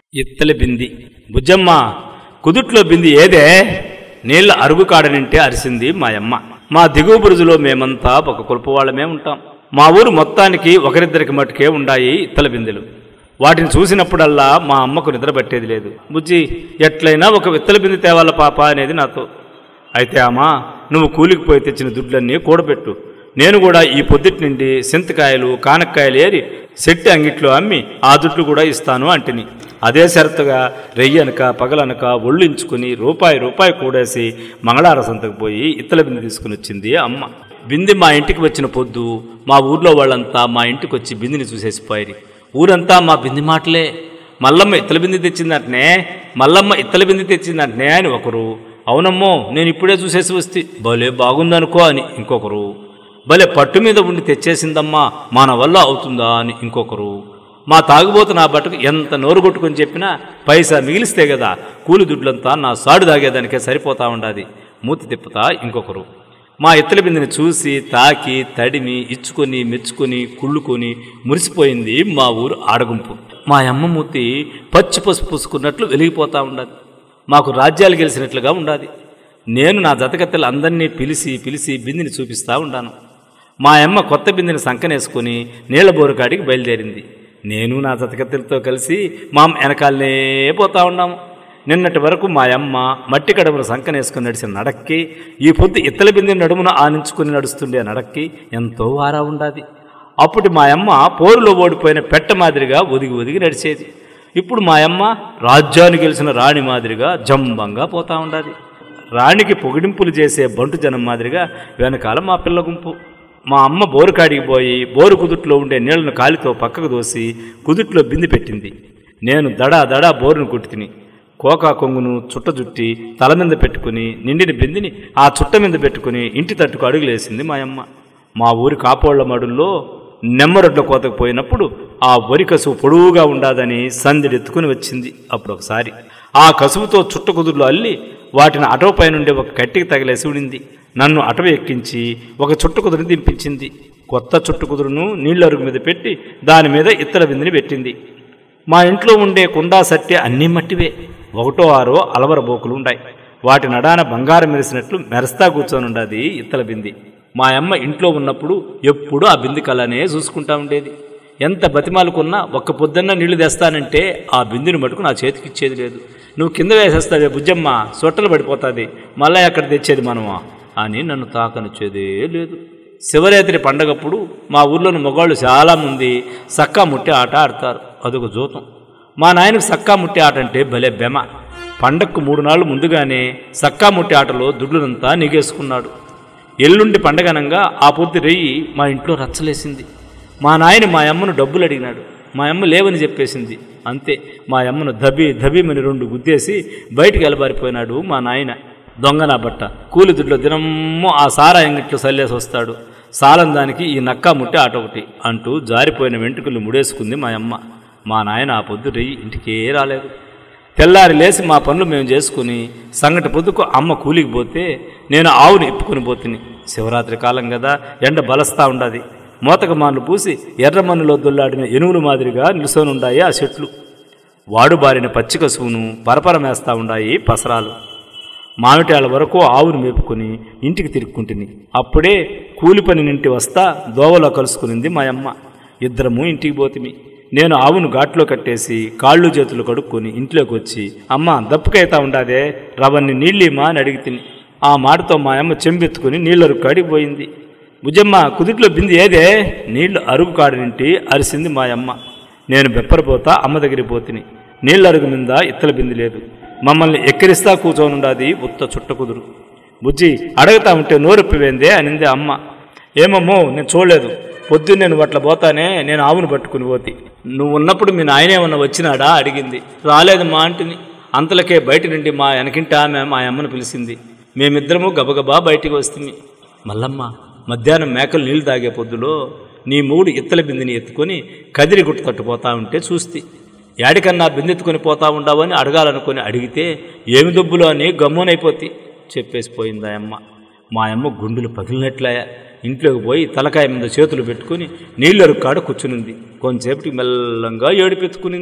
ఇత్తలి బింది బుజ్జమ్మ కుదుట్లో బింది ఏదే నీళ్ళ అరుగు కాడనింటే అరిసింది మా అమ్మ మా దిగువ బురుజులో మేమంతా ఒక కులుపు వాళ్ళమే ఉంటాం మా ఊరు మొత్తానికి ఒకరిద్దరికి మట్టుకే ఉండాయి ఇత్తల బిందెలు వాటిని చూసినప్పుడల్లా మా అమ్మకు నిద్ర పట్టేది లేదు బుజ్జి ఎట్లయినా ఒక విత్తల బిందె తేవాల పాప అనేది నాతో అయితే అమ్మా నువ్వు కూలికి పోయి తెచ్చిన దుడ్లన్నీ కూడబెట్టు నేను కూడా ఈ పొద్దుటి నుండి సింతకాయలు కానక్కాయలు ఏరి సెట్టి అంగిట్లో అమ్మి ఆ దుడ్లు కూడా ఇస్తాను అంటిని అదే షరతుగా రెయ్యనక పగలనక ఒళ్ళించుకుని రూపాయి రూపాయి కూడేసి మంగళార సంతకు పోయి ఇత్తల బిందె తీసుకుని వచ్చింది అమ్మ బిందె మా ఇంటికి వచ్చిన పొద్దు మా ఊర్లో వాళ్ళంతా మా ఇంటికి వచ్చి బిందెని చూసేసిపోయారు ఊరంతా మా బింది మాటలే మల్లమ్మ ఇత్తల బిందె తెచ్చిందంటనే మల్లమ్మ ఇత్తల బిందె తెచ్చిందంటనే అని ఒకరు అవునమ్మో నేను ఇప్పుడే చూసేసి వస్తే భలే బాగుందనుకో అని ఇంకొకరు భలే పట్టు మీద ఉండి తెచ్చేసిందమ్మా మన వల్ల అవుతుందా అని ఇంకొకరు మా తాగుబోతు నా బట్టకు ఎంత నోరు కొట్టుకొని చెప్పినా పైసా మిగిలిస్తే కదా కూలి దుడ్లంతా నా సాడు తాగేదానికే సరిపోతా ఉండాది మూతి తిప్పుతా ఇంకొకరు మా ఇత్తల బిందెని చూసి తాకి తడిమి ఇచ్చుకొని మెచ్చుకొని కుళ్ళుకొని మురిసిపోయింది మా ఊరు ఆడగుంపు మా అమ్మ మూతి పచ్చి పసుపు పూసుకున్నట్లు వెలిగిపోతా ఉండదు మాకు రాజ్యాలు గెలిచినట్లుగా ఉండాది నేను నా జతకత్తెలు అందరినీ పిలిచి పిలిచి బిందెని చూపిస్తా ఉండాను మా అమ్మ కొత్త బిందెని సంకనేసుకుని నీళ్ల బోరుకాడికి బయలుదేరింది నేను నా జతకత్తెలతో కలిసి మా అమ్మ వెనకాలనే పోతా ఉన్నాము నిన్నటి వరకు మా అమ్మ మట్టి కడవను సంకనేసుకుని నడిచిన నడక్కి ఈ పొద్దు ఇత్తల బిందె నడుమున ఆనించుకుని నడుస్తుండే నడక్కి ఎంతో వారా ఉండాది అప్పుడు మా అమ్మ పోరులో ఓడిపోయిన పెట్ట మాదిరిగా ఒదిగి ఒదిగి నడిచేది ఇప్పుడు మా అమ్మ రాజ్యాన్ని గెలిచిన రాణి మాదిరిగా జంబంగా పోతా ఉండాది రాణికి పొగిడింపులు చేసే బంటు జనం మాదిరిగా వెనకాల మా పిల్ల గుంపు మా అమ్మ బోరు కాడికి పోయి బోరు కుదుట్లో ఉండే నీళ్లను కాలితో పక్కకు దోసి కుదుట్లో బింది పెట్టింది నేను దడా దడా బోరును కుట్టితిని కోకా కొంగును చుట్ట జుట్టి తల మీద పెట్టుకుని నిండిన బిందిని ఆ చుట్ట మీద పెట్టుకుని ఇంటి తట్టుకు అడుగులేసింది మా అమ్మ మా ఊరి కాపోళ్ల మడుల్లో నెమ్మరొడ్ల కోతకు పోయినప్పుడు ఆ వరి కసువు పొడవుగా ఉండాదని సందిడెత్తుకుని వచ్చింది అప్పుడు ఒకసారి ఆ కసువుతో చుట్ట కుదురులో అల్లి వాటిని అటవపై నుండి ఒక కట్టికి తగిలేసి ఉండింది నన్ను అటవ ఎక్కించి ఒక చుట్టు కుదురుని దింపించింది కొత్త చుట్టు కుదురును నీళ్ళరుగు మీద పెట్టి దాని మీద ఇత్తల బిందిని పెట్టింది మా ఇంట్లో ఉండే కుండా సట్టె అన్నీ మట్టివే ఒకటో ఆరో అలవర బోకులు ఉంటాయి వాటి నడాన బంగారం మెరిసినట్లు మెరస్తా కూర్చొని ఉండదు ఇత్తల బింది మా అమ్మ ఇంట్లో ఉన్నప్పుడు ఎప్పుడూ ఆ బింది కళనే చూసుకుంటా ఉండేది ఎంత బతిమాలుకున్నా ఒక్క పొద్దున్న నీళ్లు తెస్తానంటే ఆ బిందుని మటుకు నా చేతికి ఇచ్చేది లేదు నువ్వు కింద వేసేస్తావే బుజ్జమ్మ సొట్టలు పడిపోతుంది మళ్ళా ఎక్కడ తెచ్చేది మనమా అని నన్ను తాకనిచ్చేదే లేదు శివరాత్రి పండగప్పుడు మా ఊర్లోని మగవాళ్ళు చాలామంది సక్కా ముట్టి ఆట ఆడతారు అదొక జూతం మా నాయనకు సక్కా ముట్టి ఆట అంటే భలే బెమ పండగకు మూడు నాళ్ళు ముందుగానే సక్కా ముట్టి ఆటలో దుడ్లునంతా నిగేసుకున్నాడు ఎల్లుండి పండగనంగా ఆ పొద్దు రెయ్యి మా ఇంట్లో రచ్చలేసింది మా నాయన మా అమ్మను డబ్బులు అడిగినాడు మా అమ్మ లేవని చెప్పేసింది అంతే మా అమ్మను దబి దబిమని రెండు గుద్దేసి బయటికి వెళ్ళబారిపోయినాడు మా నాయన దొంగ నా బట్ట కూలి దుడ్లో దినమ్మో ఆ సారా ఎంగిట్లో సల్లేసి వస్తాడు సాలం దానికి ఈ నక్కా ముట్టి ఆట ఒకటి అంటూ జారిపోయిన వెంట్రుకలు ముడేసుకుంది మా అమ్మ మా నాయన ఆ పొద్దు రెయ్యి ఇంటికే రాలేదు తెల్లారి లేచి మా పనులు మేము చేసుకుని సంగటి పొద్దుకు అమ్మ కూలికి పోతే నేను ఆవుని ఇప్పుకుని పోతిని శివరాత్రి కాలం కదా ఎండ బలస్తా ఉండదు మోతక మాన్లు పూసి ఎర్రమన్నులో దొల్లాడిన ఎనుగులు మాదిరిగా నిలుసొని ఉండాయి ఆ చెట్లు వాడుబారిన పచ్చి కసువును పరపరమేస్తా ఉండాయి పసరాలు మామిటాల వరకు ఆవును మేపుకుని ఇంటికి తిరుక్కుంటుని అప్పుడే కూలి పని నింటి వస్తా దోవలో కలుసుకునింది మా అమ్మ ఇద్దరము ఇంటికి పోతిమి నేను ఆవును ఘాట్లో కట్టేసి కాళ్ళు చేతులు కడుక్కొని ఇంట్లోకి వచ్చి అమ్మ దప్పుకైతా ఉండాదే రవన్ని నీళ్ళిమా అని అడిగి తిని ఆ మాటతో మా అమ్మ చెంబెత్తుకుని నీళ్ళరు కాడికి పోయింది భుజమ్మ కుదుట్లో బింది ఏదే నీళ్లు అరుగు కాడి నింటి అరిసింది మా అమ్మ నేను బెప్పరపోతా అమ్మ దగ్గరికి పోతిని నీళ్ళ అరుగు మీద ఇత్తల బింది లేదు మమ్మల్ని ఎక్కిరిస్తా కూర్చోనుండాది ఉత్త చుట్ట కుదురు బుజ్జి అడగతా ఉంటే నోరెప్పివేందే అనింది అమ్మ ఏమమ్మో నేను చూడలేదు పొద్దున్న నేను అట్లా పోతానే నేను ఆవును పట్టుకుని పోతి నువ్వు ఉన్నప్పుడు మీ నాయనేమన్నా వచ్చినాడా అడిగింది రాలేదు మా అంటిని అంతలకే బయట నుండి మా వెనకింటి ఆమె మా అమ్మను పిలిచింది మేమిద్దరము గబగబా బయటికి వస్తుంది మల్లమ్మ మధ్యాహ్నం మేకలు నీళ్లు తాగే పొద్దులో నీ మూడు ఇత్తల బిందిని ఎత్తుకొని కదిరి గుట్టు తట్టుపోతా ఉంటే చూస్తి యాడికన్నా బిందెత్తుకొని పోతా ఉండవని అడగాలనుకొని అడిగితే ఏమి దొబ్బులో అని గమ్మునైపోతి చెప్పేసి పోయింది అమ్మ మా అమ్మ గుండెలు పగిలినట్లయా ఇంట్లోకి పోయి తలకాయ మీద చేతులు పెట్టుకుని నీళ్ళరు కాడ కూర్చునింది కొంచెంసేపటికి మెల్లంగా ఏడుపెత్తుకునింది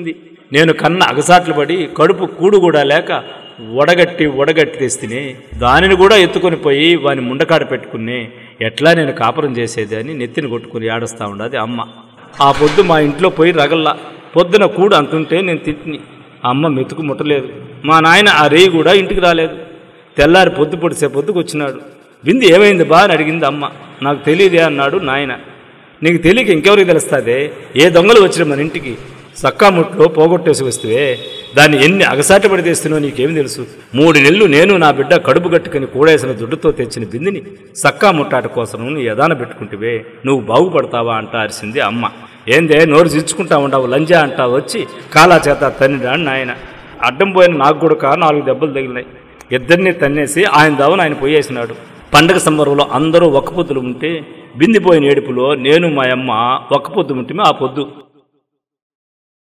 నేను కన్న అగసాట్లు పడి కడుపు కూడు కూడా లేక వడగట్టి వడగట్టి తెస్తిని దానిని కూడా ఎత్తుకొని పోయి వాని ముండకాడ పెట్టుకుని ఎట్లా నేను కాపురం చేసేది అని నెత్తిని కొట్టుకుని ఏడుస్తా ఉండదు అమ్మ ఆ పొద్దు మా ఇంట్లో పోయి రగల్లా పొద్దున కూడు అంతుంటే నేను తిట్టిని అమ్మ మెతుకు ముట్టలేదు మా నాయన ఆ రేయి కూడా ఇంటికి రాలేదు తెల్లారి పొద్దు పొడిసే పొద్దుకు వచ్చినాడు బింది ఏమైంది బా అని అడిగింది అమ్మ నాకు తెలియదే అన్నాడు నాయన నీకు తెలియక ఇంకెవరికి తెలుస్తాదే ఏ దొంగలు వచ్చిన మన ఇంటికి సక్కాముట్లో పోగొట్టేసి వస్తే దాన్ని ఎన్ని అగసాటి పడి తెస్తున్నో నీకేం తెలుసు మూడు నెలలు నేను నా బిడ్డ కడుపు కట్టుకుని కూడేసిన దుడ్డుతో తెచ్చిన బిందిని సక్కా ముట్టాట కోసం నీ యదాన పెట్టుకుంటివే నువ్వు బాగుపడతావా అంట అరిసింది అమ్మ ఏందే నోరు చిచ్చుకుంటా ఉండవు లంజా అంటా వచ్చి కాలా చేత తన్నిడా నాయన అడ్డం పోయిన నాకు కూడా నాలుగు దెబ్బలు తగిలినాయి ఇద్దరిని తన్నేసి ఆయన దావన ఆయన పోయేసినాడు పండగ సంబరంలో అందరూ ఒక్క పొద్దులు ఉంటే బిందిపోయిన ఏడుపులో నేను మా అమ్మ ఒక్క పొద్దు ఉంటే ఆ పొద్దు